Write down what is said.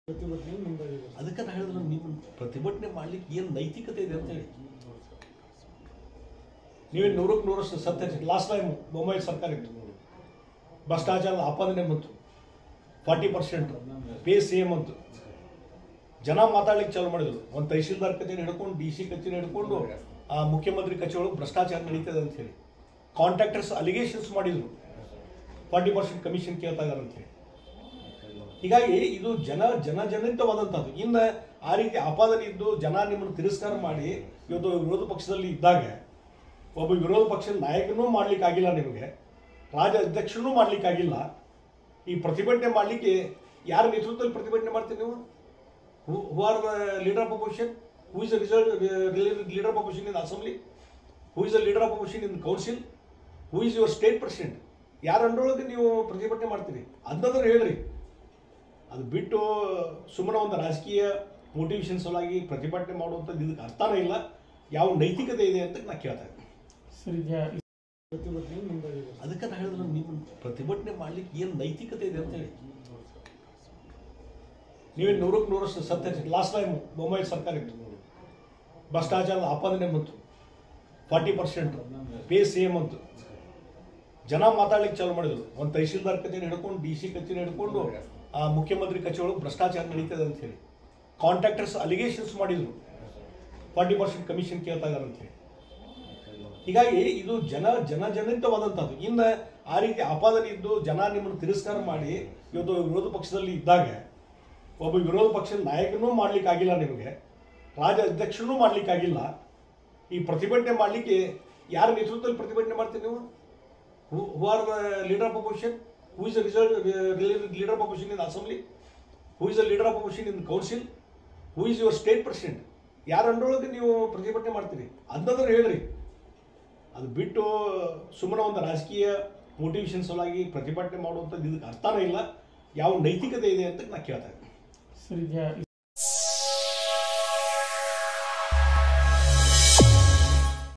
ಪ್ರತಿಭಟನೆ ಮುಂದಾಗಿದೆ ಅದಕ್ಕೆ ನಾ ಹೇಳಿದ್ರೆ ನೀವು ಪ್ರತಿಭಟನೆ ಮಾಡ್ಲಿಕ್ಕೆ ಏನು ನೈತಿಕತೆ ಇದೆ ಅಂತ ಹೇಳಿ ನೀವೇ ನೂರಕ್ಕೆ ನೂರಷ್ಟು ಸತ್ಯ ಲಾಸ್ಟ್ ಟೈಮ್ ಬೊಂಬೈ ಸರ್ಕಾರ ಇತ್ತು ಭ್ರಷ್ಟಾಚಾರದ ಆಪಾದನೆ ಬಂತು ಫಾರ್ಟಿ ಪರ್ಸೆಂಟ್ ಪೇ ಸೇಮ್ ಅಂತು ಜನ ಮಾತಾಡ್ಲಿಕ್ಕೆ ಚಾಲು ಮಾಡಿದ್ರು ಒಂದು ತಹಶೀಲ್ದಾರ್ ಕಚೇರಿ ಹಿಡ್ಕೊಂಡು ಡಿ ಸಿ ಕಚೇರಿ ಹಿಡ್ಕೊಂಡು ಆ ಮುಖ್ಯಮಂತ್ರಿ ಕಚೇರಿ ಒಳಗೆ ಭ್ರಷ್ಟಾಚಾರ ನಡೀತದೆ ಅಂತ ಹೇಳಿ ಕಾಂಟ್ರಾಕ್ಟರ್ಸ್ ಅಲಿಗೇಷನ್ಸ್ ಮಾಡಿದ್ರು ಫಾರ್ಟಿ ಪರ್ಸೆಂಟ್ ಕಮಿಷನ್ ಕೇಳ್ತಾ ಇದಾರೆ ಅಂತ ಹೇಳಿ ಹೀಗಾಗಿ ಇದು ಜನ ಜನ ಜನಿತವಾದಂಥದ್ದು ಇನ್ನು ಆ ರೀತಿ ಆಪಾದನೆ ಇದ್ದು ಜನ ನಿಮ್ಮನ್ನು ತಿರಸ್ಕಾರ ಮಾಡಿ ಇವತ್ತು ವಿರೋಧ ಪಕ್ಷದಲ್ಲಿ ಇದ್ದಾಗ ಒಬ್ಬ ವಿರೋಧ ಪಕ್ಷದ ನಾಯಕನೂ ಮಾಡ್ಲಿಕ್ಕಾಗಿಲ್ಲ ನಿಮಗೆ ರಾಜ್ಯ ಅಧ್ಯಕ್ಷನೂ ಮಾಡ್ಲಿಕ್ಕಾಗಿಲ್ಲ ಈ ಪ್ರತಿಭಟನೆ ಮಾಡಲಿಕ್ಕೆ ಯಾರ ನೇತೃತ್ವದಲ್ಲಿ ಪ್ರತಿಭಟನೆ ಮಾಡ್ತೀರಿ ನೀವು who are the leader of opposition who is the result leader of opposition in assembly who is the leader of opposition in council who is your state president ಯಾರ ಅಂಡರೊಳಗೆ ನೀವು ಪ್ರತಿಭಟನೆ ಮಾಡ್ತೀರಿ ಅದನ್ನಾದ್ರೂ ಹೇಳ್ರಿ ಅದು ಬಿಟ್ಟು ಸುಮ್ಮನೆ ಒಂದು ರಾಜಕೀಯ ಮೋಟಿವೇಶನ್ ಸಲುವಾಗಿ ಪ್ರತಿಭಟನೆ ಮಾಡುವಂಥದ್ದು ಇದಕ್ಕೆ ಅರ್ಥನೇ ಇಲ್ಲ ಯಾವ ನೈತಿಕತೆ ಇದೆ ಅಂತ ನಾ ಕೇಳ್ತಾ ಇದ್ದೀನಿ ಸರ್ ಈಗ ಪ್ರತಿಭಟನೆ ಮುಂದಾಗಿದೆ ಅದಕ್ಕೆ ನಾ ಹೇಳಿದ್ರೆ ನೀವು ಪ್ರತಿಭಟನೆ ಮಾಡ್ಲಿಕ್ಕೆ ಏನು ನೈತಿಕತೆ ಇದೆ ಅಂತ ಹೇಳಿ ನೀವೇ ನೂರಕ್ಕೆ ನೂರಷ್ಟು ಸತ್ಯ ಲಾಸ್ಟ್ ಟೈಮ್ ಬೊಂಬೈ ಸರ್ಕಾರ ಇತ್ತು ಭ್ರಷ್ಟಾಚಾರದ ಆಪಾದನೆ ಬಂತು ಫಾರ್ಟಿ ಪರ್ಸೆಂಟ್ ಪೇ ಸೇಮ್ ಅಂತು ಜನ ಮಾತಾಡ್ಲಿಕ್ಕೆ ಚಾಲು ಮಾಡಿದ್ರು ಒಂದು ತಹಶೀಲ್ದಾರ್ ಕಚೇರಿ ಹಿಡ್ಕೊಂಡು ಡಿ ಸಿ ಕಚೇರಿ ಹಿಡ್ಕೊಂಡು ಆ ಮುಖ್ಯಮಂತ್ರಿ ಕಚೇರಿ ಒಳಗೆ ಭ್ರಷ್ಟಾಚಾರ ನಡೀತದೆ ಅಂತ ಹೇಳಿ ಕಾಂಟ್ರಾಕ್ಟರ್ಸ್ ಅಲಿಗೇಷನ್ಸ್ ಮಾಡಿದ್ರು ಫಾರ್ಟಿ ಪರ್ಸೆಂಟ್ ಕಮಿಷನ್ ಕೇಳ್ತಾ ಇದಾರೆ ಅಂತ ಹೇಳಿ ಹೀಗಾಗಿ ಇದು ಜನ ಜನ ಜನಿತವಾದಂಥದ್ದು ಇನ್ನು ಆ ರೀತಿ ಆಪಾದನೆ ಇದ್ದು ಜನ ನಿಮ್ಮನ್ನು ತಿರಸ್ಕಾರ ಮಾಡಿ ಇವತ್ತು ವಿರೋಧ ಪಕ್ಷದಲ್ಲಿ ಇದ್ದಾಗ ಒಬ್ಬ ವಿರೋಧ ಪಕ್ಷದ ನಾಯಕನೂ ಮಾಡ್ಲಿಕ್ಕಾಗಿಲ್ಲ ನಿಮಗೆ ರಾಜ್ಯ ಅಧ್ಯಕ್ಷನೂ ಮಾಡ್ಲಿಕ್ಕಾಗಿಲ್ಲ ಈ ಪ್ರತಿಭಟನೆ ಮಾಡಲಿಕ್ಕೆ ಯಾರ ನೇತೃತ್ವದಲ್ಲಿ ಪ್ರತಿಭಟನೆ ಮಾಡ್ತೀರಿ ನೀವು who are the leader of opposition who is the result leader of opposition in assembly who is the leader of opposition in council who is your state president ಯಾರ ಅಂಡರೊಳಗೆ ನೀವು ಪ್ರತಿಭಟನೆ ಮಾಡ್ತೀರಿ ಅದನ್ನಾದ್ರೂ ಹೇಳ್ರಿ ಅದು ಬಿಟ್ಟು ಸುಮ್ಮನೆ ಒಂದು ರಾಜಕೀಯ ಮೋಟಿವೇಶನ್ ಸಲುವಾಗಿ ಪ್ರತಿಭಟನೆ ಮಾಡುವಂಥದ್ದು ಇದಕ್ಕೆ ಅರ್ಥನೇ ಇಲ್ಲ ಯಾವ ನೈತಿಕತೆ ಇದೆ ಅಂತ ನಾ ಕೇಳ್ತಾ ಇದ್ದೀನಿ ಸರ್ ಈಗ